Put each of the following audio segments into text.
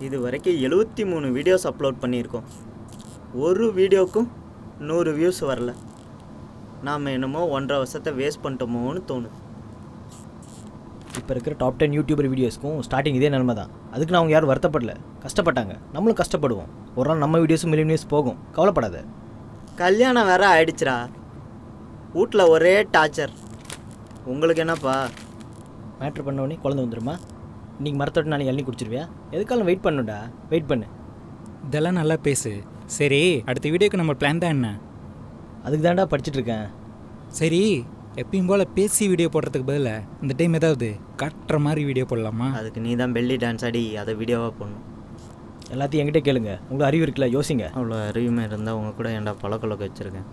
இது வரைக்கும் எழுபத்தி மூணு வீடியோஸ் அப்லோட் பண்ணியிருக்கோம் ஒரு வீடியோக்கும் நூறு வியூஸ் வரல நாம் என்னமோ ஒன்றரை வருஷத்தை வேஸ்ட் பண்ணிட்டோமோன்னு தோணுது இப்போ இருக்கிற டாப் டென் யூடியூபர் வீடியோஸ்க்கும் ஸ்டார்டிங் இதே நிலமை தான் அதுக்கு அவங்க யாரும் வருத்தப்படல கஷ்டப்பட்டாங்க நம்மளும் கஷ்டப்படுவோம் ஒரு நாள் நம்ம வீடியோஸும் மில்லியன் வியூஸ் போகும் கவலைப்படாத கல்யாணம் வேற ஆயிடுச்சுடா வீட்டில் ஒரே டார்ச்சர் உங்களுக்கு என்னப்பா மேட்ரு பண்ண உடனே குழந்தை வந்துருமா இன்னைக்கு மரத்தோட்டு நாளைக்கு இளநீ குடிச்சிருவியா எதுக்காலும் வெயிட் பண்ணுடா வெயிட் பண்ணு இதெல்லாம் நல்லா பேசு சரி அடுத்த வீடியோக்கு நம்ம பிளான் தான் என்ன அதுக்கு தான்டா படிச்சுட்டு இருக்கேன் சரி எப்பயும் போல் பேசி வீடியோ போடுறதுக்கு பதிலாக இந்த டைம் ஏதாவது காட்டுற மாதிரி வீடியோ போடலாமா அதுக்கு நீ தான் பெல்லி டான்ஸ் ஆடி அதை வீடியோவாக போடணும் எல்லாத்தையும் என்கிட்ட கேளுங்க உங்களுக்கு அறிவு இருக்குல்ல யோசிங்க அவ்வளோ அறிவுமை இருந்தால் உங்கள் கூட ஏன்டா பழக்கொழக்க வச்சுருக்கேன்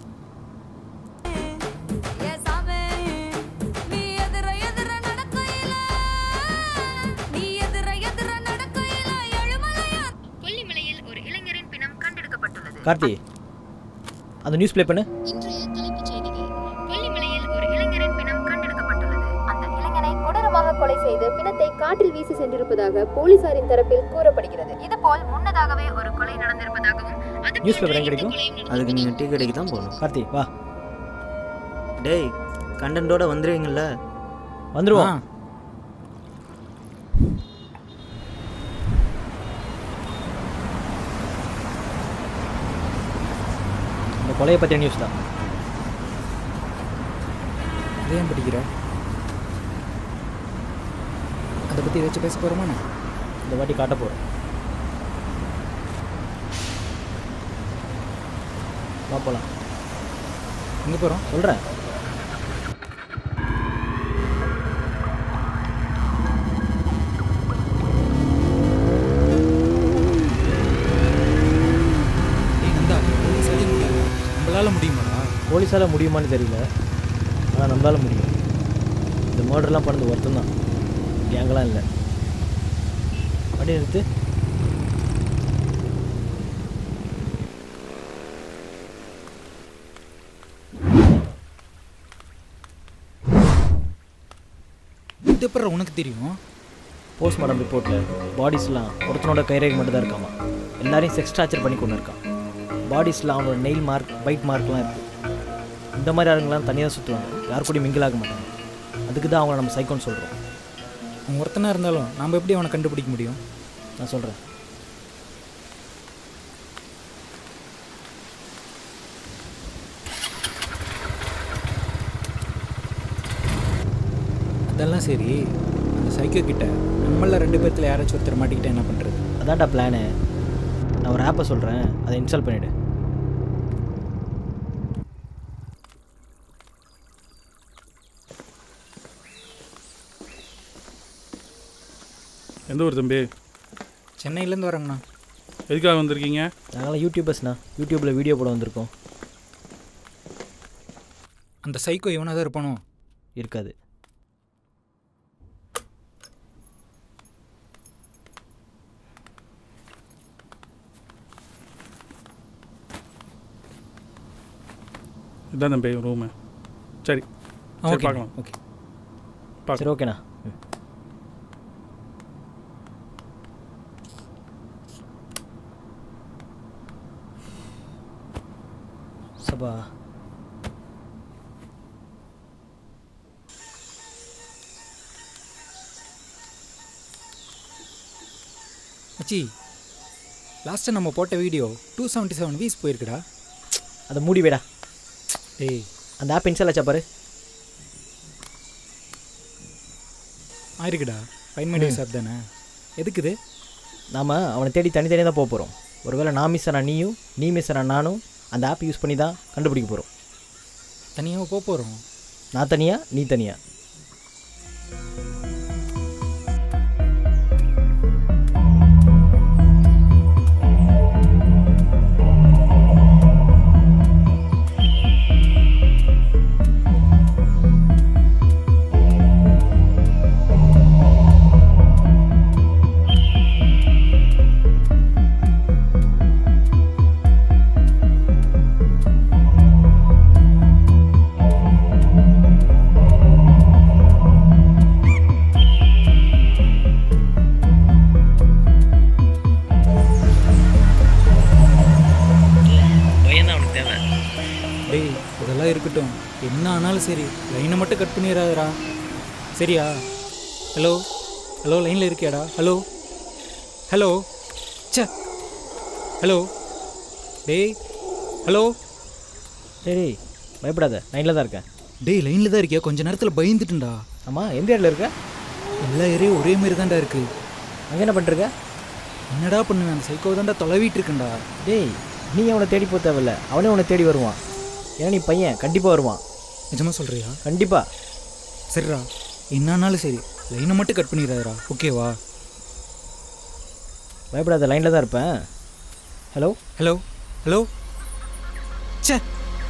ஏ சாமி நீ எதிர எதிர நடக்கையில நீ எதிர எதிர நடக்கையில எழுமலையா கொல்லிமலையில் ஒரு இளைஞரின் பிணம் கண்டெடுக்கப்பட்டுள்ளது கார்த்தி அந்த நியூஸ் ப்ளே பண்ணு இன்றைய தலைப்புச் செய்திகள் கொல்லிமலையில் ஒரு இளைஞரின் பிணம் கண்டெடுக்கப்பட்டுள்ளது அந்த இளைஞனை கொடூரமாக கொலை செய்து பிணத்தை காட்டில் வீசி சென்றிருப்பதாக போலீசாரின் தரப்பில் கூறப்படுகிறது இதுபோல் முன்னதாகவே ஒரு கொலை நடந்திருப்பதாகவும் அது Newspaper போன்ற எங்க இந்த கிடைக்கும்? கொலையும் நடந்திருப்பதாகவும் அதுக்கு நீங்கள் டீ கடைக்கு தான் போகணும் கார்த்தி வா டேய் கண்டென்ட்டோட வந்துடுவீங்கள்ல வந்துருவோம் ஆ, இந்த கொலையை பற்றிய நியூஸ் தான் இதை ஏன் படிக்கிற அதை பற்றி ஏதாச்சும் பேச போகிறோமா இந்த வாட்டி காட்ட போகிறோம் வா போகலாம் எங்கே போகிறோம் சொல்கிறேன் நந்தா போலீஸாலே முடியாது நம்மளால முடியுமாடா போலீஸால் முடியுமான்னு தெரியல ஆனால் நம்மளால முடியும் இந்த மர்டர்லாம் பண்ணது ஒருத்தம் தான் கேங்கெல்லாம் இல்லை வண்டி நிறுத்து இது அப்புறம் உனக்கு தெரியும் போஸ்ட்மார்ட்டம் ரிப்போர்ட்டில் பாடிஸ்லாம் ஒருத்தனோட கைரேகை மட்டும் தான் இருக்காமா எல்லாரையும் செக்ஸ் டார்ச்சர் பண்ணி கொண்டு இருக்கான் பாடிஸில் அவனோட நெயில் மார்க் பைட் மார்க்லாம் இருக்குது இந்த மாதிரி ஆளுங்களாம் தனியாக சுற்றுவாங்க யார் கூடயும் mingle ஆக மாட்டாங்க அதுக்கு தான் அவங்கள நம்ம சைக்கோன்னு சொல்கிறோம் அவன் ஒருத்தனாக இருந்தாலும் நாம் எப்படி அவனை கண்டுபிடிக்க முடியும் நான் சொல்கிறேன் அதெல்லாம் சரி அந்த சைக்கோ கிட்ட நம்மள ரெண்டு பேர்த்துல யாராச்சும் ஒருத்தர் மாட்டிக்கிட்டா என்ன பண்ணுறது அதான்டா பிளானு நான் ஒரு ஆப்பை சொல்கிறேன் அதை இன்ஸ்டால் பண்ணிவிடு எந்த ஊர் தம்பி சென்னையிலேருந்து வரேங்கண்ணா எதுக்காக வந்திருக்கீங்க நாங்களாம் யூடியூபர்ஸ்ண்ணா யூடியூப்பில் வீடியோ போட வந்திருக்கோம் அந்த சைக்கோ இவனாக தான் இருப்பானோ இருக்காது இதுதான் தம்பி ரூமு சரி சரி ஓகே பார்க்கலாம் ஓகே பார்க்கலாம் சரி ஓகேண்ணா ம். சபா மச்சி லாஸ்ட்டாக நம்ம போட்ட video two seventy seven views போயிருக்குடா அதை மூடி வைடா டேய் அந்த ஆப் இன்ஸ்டால் ஆச்சா பாரு ஆயிருக்குடா ஃபைன் மைண்ட் ஆப் தானே எதுக்கு இது நாம் அவனை தேடி தனித்தனியாக தான் போக போகிறோம் ஒருவேளை நான் மிஸ் ஆனா நீயும் நீ மிஸ் ஆனா நானும் அந்த ஆப் யூஸ் பண்ணி தான் கண்டுபிடிக்க போகிறோம் தனியாக போக போகிறோம் நான் தனியாக நீ தனியாக இருக்கட்டும் என்ன ஆனாலும் சரி லைனை மட்டும் கட் பண்ணிடாதடா சரியா ஹலோ ஹலோ லைனில் இருக்கியாடா ஹலோ ஹலோ ச்சே ஹலோ டேய் ஹலோ சரி பயப்படாத லைனில் தான் இருக்கேன் டேய் லைனில் தான் இருக்கியா கொஞ்ச நேரத்தில் பயந்துட்டுண்டா ஆமாம் எந்த இடத்துல இருக்க எல்லா ஏரியும் ஒரே மாதிரி தான்டா இருக்கு அங்கே என்ன பண்ணிருக்க என்னடா பண்ணுவேன் அந்த சைக்கோ தான்டா தொலைவிட்டு இருக்கேன்டா டேய் நீ அவனை தேடி போக தேவையில்ல அவனே உன்னை தேடி வருவான் ஏன்னா நீ பையன் கண்டிப்பாக வருவான் நிஜமா சொல்கிறியா கண்டிப்பாக சரிடா என்னானாலும் சரி லைனை மட்டும் கட் பண்ணிடாதடா ஓகேவா பயப்படாத லைனில் தான் இருப்பேன் ஹலோ ஹலோ ஹலோ ச்சே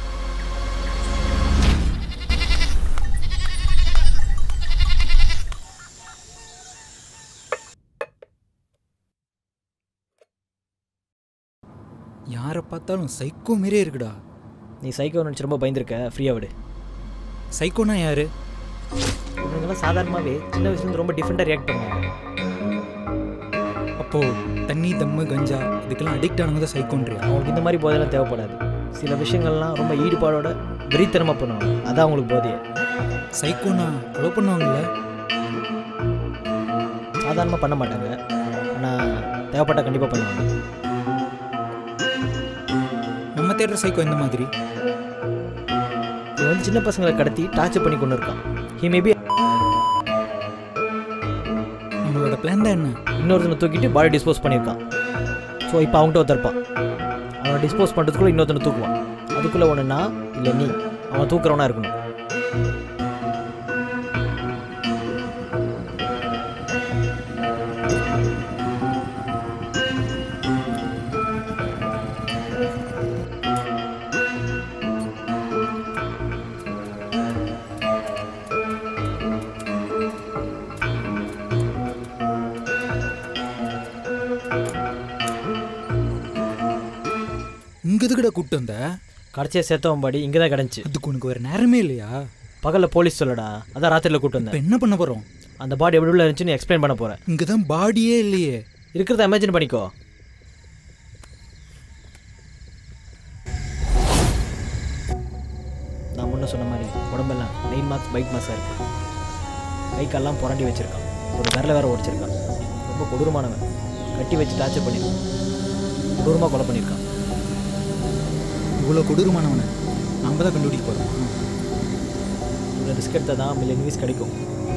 யாரை பார்த்தாலும் சைக்கோ மாரியே இருக்குடா நீ சைக்கோ நினச்சி ரொம்ப பயந்துருக்க ஃப்ரீயாக விடு சைக்கோனா யாரு இவங்கெல்லாம் சாதாரணமாகவே சின்ன வயசுலேருந்து ரொம்ப டிஃப்ரெண்ட்டாக ரியாக்ட் பண்ணுவாங்க அப்போ தண்ணி தம்மு கஞ்சா இதுக்கெல்லாம் அடிக்ட் ஆனவங்க தான் சைக்கோன்றியா அவங்களுக்கு இந்த மாதிரி போதையெல்லாம் தேவைப்படாது சில விஷயங்கள்லாம் ரொம்ப ஈடுபாடோட வெறித்தனமாக பண்ணுவாங்க அதான் அவங்களுக்கு போதையே சைக்கோனா கொலை பண்ணுவாங்கல்ல சாதாரணமாக பண்ண மாட்டாங்க ஆனால் தேவைப்பட்டால் கண்டிப்பாக பண்ணுவாங்க நம்ம தேடுற சைக்கோ எந்த மாதிரி இவன் வந்து சின்ன பசங்களை கடத்தி டார்ச்சர் பண்ணி கொண்டு இருக்கான் ஹி மேபி நம்மளோட பிளான் தான் என்ன இன்னொருத்தனை தூக்கிட்டு பாடி டிஸ்போஸ் பண்ணியிருக்கான் ஸோ இப்போ அவன்கிட்ட ஒருத்தருப்பான் அவனை டிஸ்போஸ் பண்ணுறதுக்குள்ளே இன்னொருத்தனை தூக்குவான் அதுக்குள்ளே ஒன்று நான் இல்லை நீ அவன் தூக்குறவனா இருக்கணும் இங்க எதுக்குடா கூப்பிட்டு வந்த கடைசியாக சேர்த்தவன் பாடி இங்கே தான் கிடந்துச்சு அதுக்கு உனக்கு வேற நேரமே இல்லையா பகலில் போலீஸ் சொல்லடா அதான் ராத்திரியில் கூப்பிட்டு இப்போ வந்தேன் என்ன பண்ண போறோம் அந்த பாடி எப்படி உள்ள இருந்துச்சுன்னு எக்ஸ்பிளைன் பண்ண போகிறேன் இங்க தான் பாடியே இல்லையே இருக்கிறத இமேஜின் பண்ணிக்கோ நான் முன்ன சொன்ன மாதிரி உடம்பெல்லாம் நெயின் மார்க்ஸ் பைக் மார்க்ஸாக இருக்கு கை கால்லாம் புரண்டி வச்சிருக்கான் ஒரு விரல வேற உடைச்சிருக்கான் ரொம்ப கொடூரமானவன் கட்டி வச்சு டார்ச்சர் பண்ணியிருக்கான் கொடூரமாக கொலை பண்ணியிருக்கான் இவ்வளோ கொடூரமானவனை நாம தான் கண்டுபிடிக்க போறோம் இவ்வளோ ரிஸ்க் எடுத்தால் தான் மில்லியன் வீஸ் கிடைக்கும்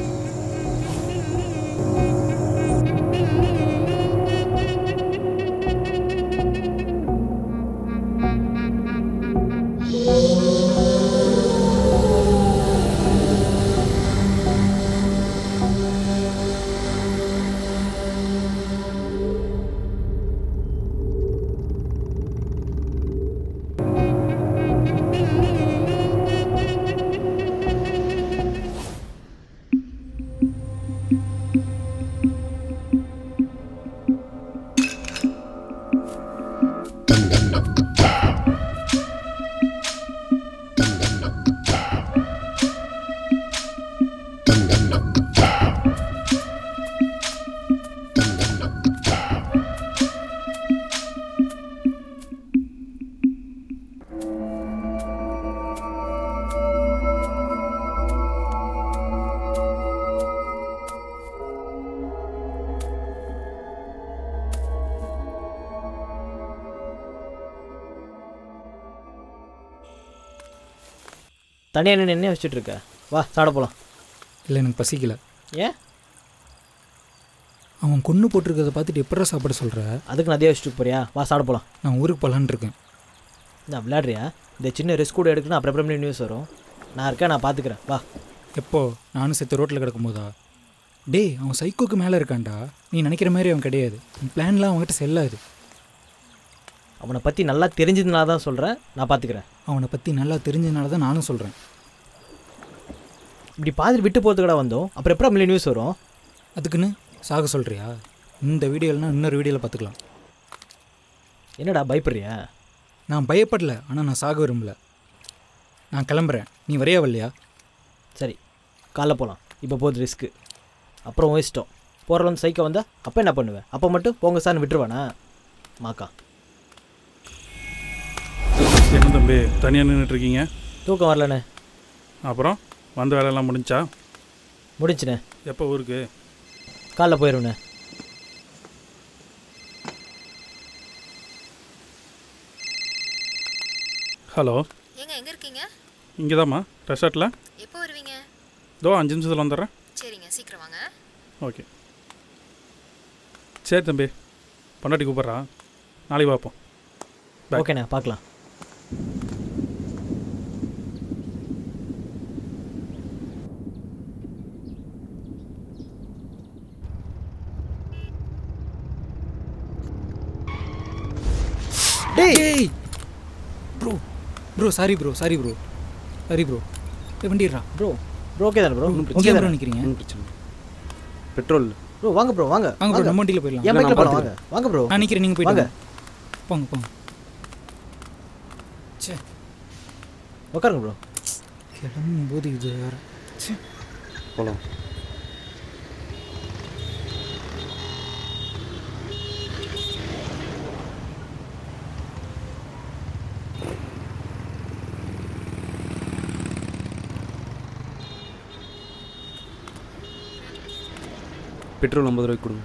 தனியாக நின்று என்ன வச்சுட்டு இருக்க வா சாப்பிட போகலாம் இல்லை எனக்கு பசிக்கல ஏன் அவன் கொன்று போட்டிருக்கிறத பார்த்துட்டு எப்படா சாப்பிட சொல்கிற அதுக்கு நான் அதே வச்சுட்டு போறியா வா சாப்பிட போகலாம் நான் ஊருக்கு போகலான்னு இருக்கேன் நான் விளையாடுறியா இந்த சின்ன ரிஸ்க் கூட எடுக்கணும் அப்புறம் அப்புறம் நியூஸ் வரும் நான் இருக்கேன் நான் பார்த்துக்கிறேன் வா எப்போ நானும் செத்து ரோட்டில் கிடக்கும்போதா டேய் அவன் சைக்கோக்கு மேலே இருக்கான்டா நீ நினைக்கிற மாதிரி அவன் கிடையாது உன் பிளான்லாம் அவன்கிட்ட செல்லாது அவனை பற்றி நல்லா தெரிஞ்சதுனால தான் சொல்கிறேன் நான் பார்த்துக்கிறேன் அவனை பற்றி நல்லா தெரிஞ்சதுனால தான் நானும் சொல்கிறேன் இப்படி பாதிரி விட்டு போகிறதுக்கடா வந்தோம் அப்புறம் எப்போ மில்லியன் நியூஸ் வரும் அதுக்குன்னு சாக சொல்கிறியா இந்த வீடியோலனா இன்னொரு வீடியோவில் பார்த்துக்கலாம் என்னடா பயப்படுறியா நான் பயப்படல ஆனால் நான் சாக விரும்பல நான் கிளம்புறேன் நீ வரையா வரலையா சரி காலைல போகலாம் இப்போ போகுது ரிஸ்க்கு அப்புறம் உன் இஷ்டம் போகிற வந்து சைக்கிள் வந்தால் அப்போ என்ன பண்ணுவேன் அப்போ மட்டும் போங்க சார்னு விட்டுருவானா மாக்கா என்ன தம்பி தனியாக நின்றுட்டு இருக்கீங்க தூக்கம் வரலண்ணே அப்புறம் வந்த வேலையெல்லாம் முடிஞ்சா முடிஞ்சுண்ணே எப்போ ஊருக்கு காலைல போயிடுவேண்ணே ஹலோ ஏங்க எங்க இருக்கீங்க இங்கே தாம்மா ரெசார்ட்டில் எப்போ வருவீங்க இதோ அஞ்சு நிமிஷத்தில் வந்துடுறேன் சரிங்க சீக்கிரம் வாங்க ஓகே சரி தம்பி பொண்டாட்டி கூப்பிட்றா நாளைக்கு பார்ப்போம் Bye. ஓகேண்ணே பார்க்கலாம் டேய் bro bro sorry bro sorry bro sorry bro வண்டிடுறா ப்ரோ ப்ரோ ஓகே தானே ப்ரோ ஓகே ஓகே ப்ரோ தானே நிற்கிறீங்க ஒன்றும் பிரச்சனை பெட்ரோல் ப்ரோ வாங்க ப்ரோ வாங்க வாங்க ப்ரோ நம்ம வண்டியில் போயிடலாம் என் இல்ல, பைக்கில் நான் போகலாம் வாங்க வாங்க ப்ரோ நான் நிற்கிறேன் நீங்கள் போயிட்டு வாங்க. வாங்க. போங்க போங்க சே உட்காருங்க ப்ரோ கிளம்பும் போது இது வேறு போகலாம் பெட்ரோல் ஐம்பது ரூபாய்க்கு கொடுங்க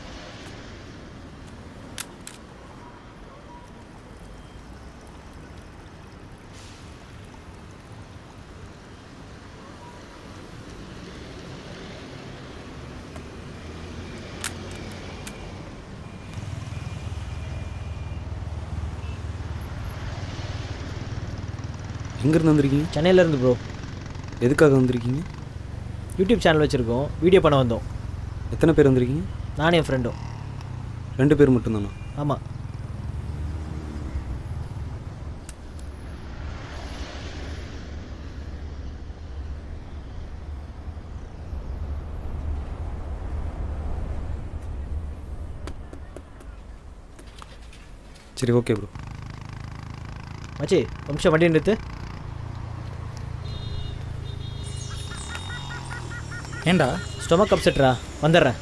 எங்கேருந்து வந்திருக்கீங்க சென்னையில இருந்து ப்ரோ எதுக்காக வந்திருக்கீங்க யூடியூப் சேனல் வச்சுருக்கோம் வீடியோ பண்ண வந்தோம் எத்தனை பேர் வந்திருக்கீங்க நானும் என் ஃப்ரெண்டும் ரெண்டு பேர் மட்டும்தானா ஆமாம் சரி ஓகே ப்ரோ மச்சி ஒரு நிமிஷம் வண்டி நிறுத்து ஏண்டா ஸ்டொமக் அப்செட்ரா வந்துடுறேன்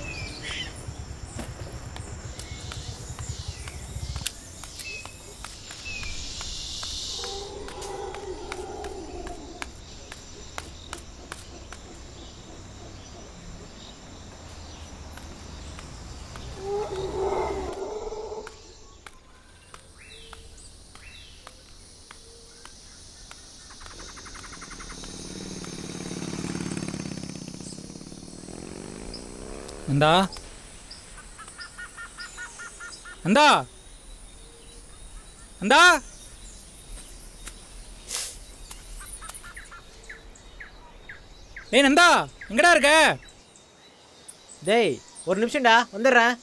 அந்தா அந்தா அந்தா ஏய் நந்தா எங்கடா இருக்க டேய் ஒரு நிமிஷம்டா வந்துடுறேன்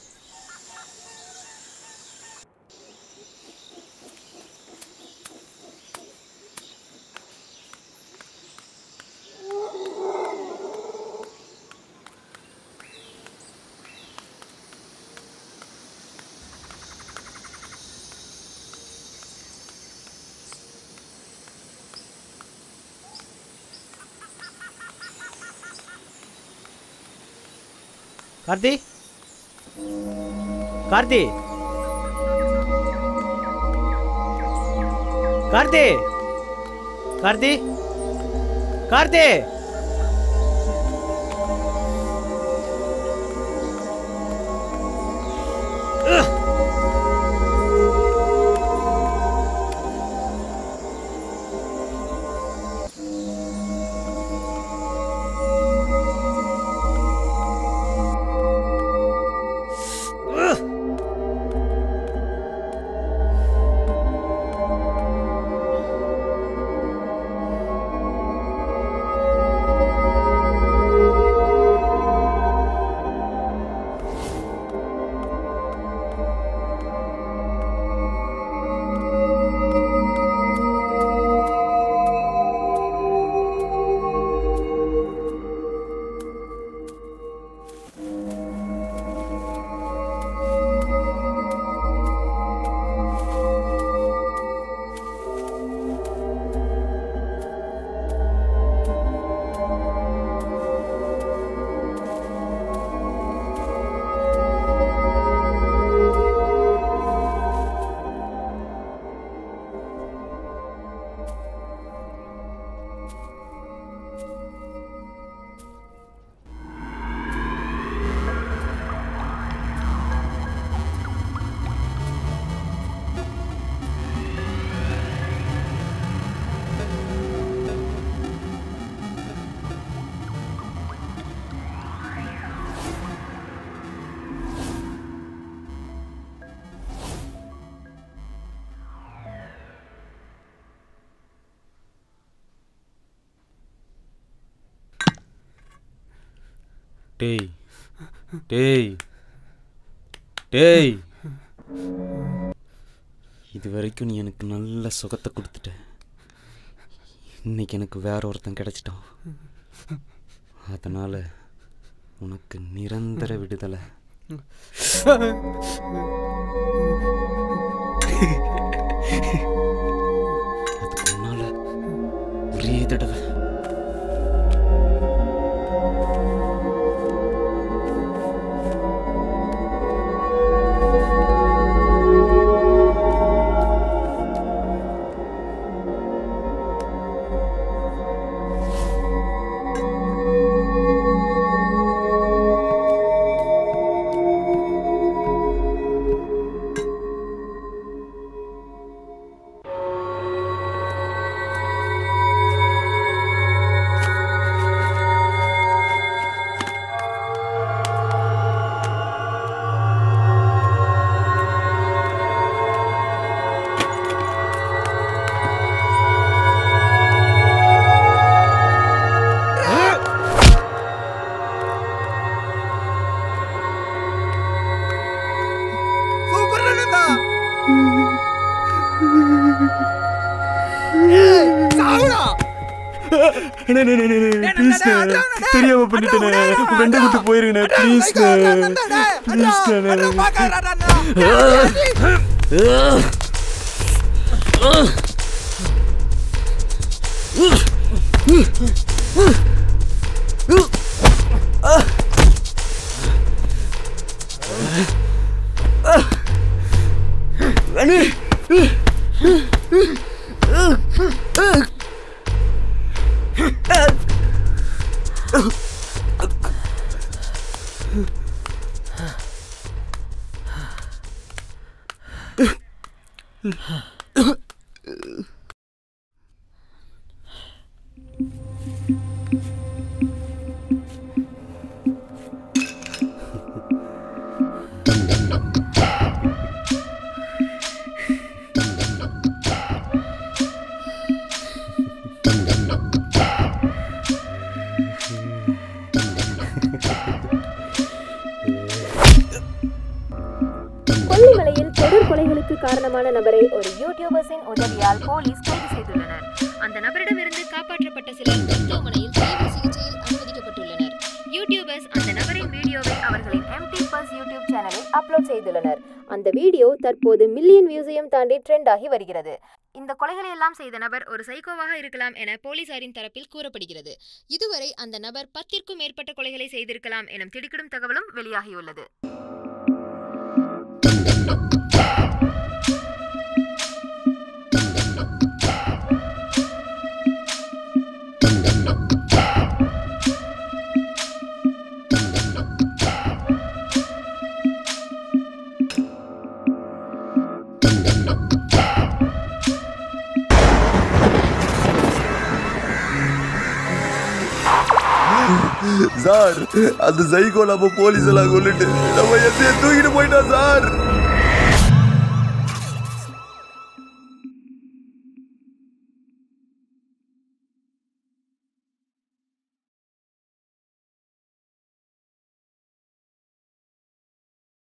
கார்த்தி கார்த்தி கார்த்தி கார்த்தி கார்த்தி டேய் டேய் டேய் இது வரைக்கும் நீ எனக்கு நல்ல சுகத்தை கொடுத்துட்ட இன்னைக்கு எனக்கு வேற ஒருத்தன் கிடைச்சிட்டான் அதனால உனக்கு நிரந்தர விடுதலை அதுக்கு முன்னால ஒரே தடவை தெரியாம பண்ணிட்டேனே ஃப்ரெண்டை விட்டு போயிருங்கண்ணே ப்ளீஸ்ண்ணே கொல்லிமலையில் தொடர் கொலைகளுக்கு காரணமான நபரை ஒரு யூடியூபர்ஸின் உதவியால் போலீஸ் கைது செய்துள்ளனர் அந்த நபரிடமிருந்து காப்பாற்றப்பட்ட சிலர் மருத்துவமனையில் தீவிர சிகிச்சையில் அனுமதிக்கப்பட்டுள்ளனர் யூடியூபர்ஸ் அந்த நபரின் வீடியோவை அவர்களின் எம்டி பஸ் யூடியூப் சேனலில் அப்லோட் செய்துள்ளனர் அந்த வீடியோ தற்போது மில்லியன் வியூஸையும் தாண்டி ட்ரெண்ட் ஆகி வருகிறது இந்த கொலைகளை எல்லாம் செய்த நபர் ஒரு சைக்கோவாக இருக்கலாம் என போலீசாரின் தரப்பில் கூறப்படுகிறது இதுவரை அந்த நபர் பத்திற்கும் மேற்பட்ட கொலைகளை செய்திருக்கலாம் எனும் திடுக்கிடும் தகவலும் வெளியாகியுள்ளது சார் அந்த சைக்கோ நம்ம போலீஸ் எல்லாம் கொண்டுட்டு நம்ம எத்தையும் தூக்கிட்டு போயிட்டோம் சார்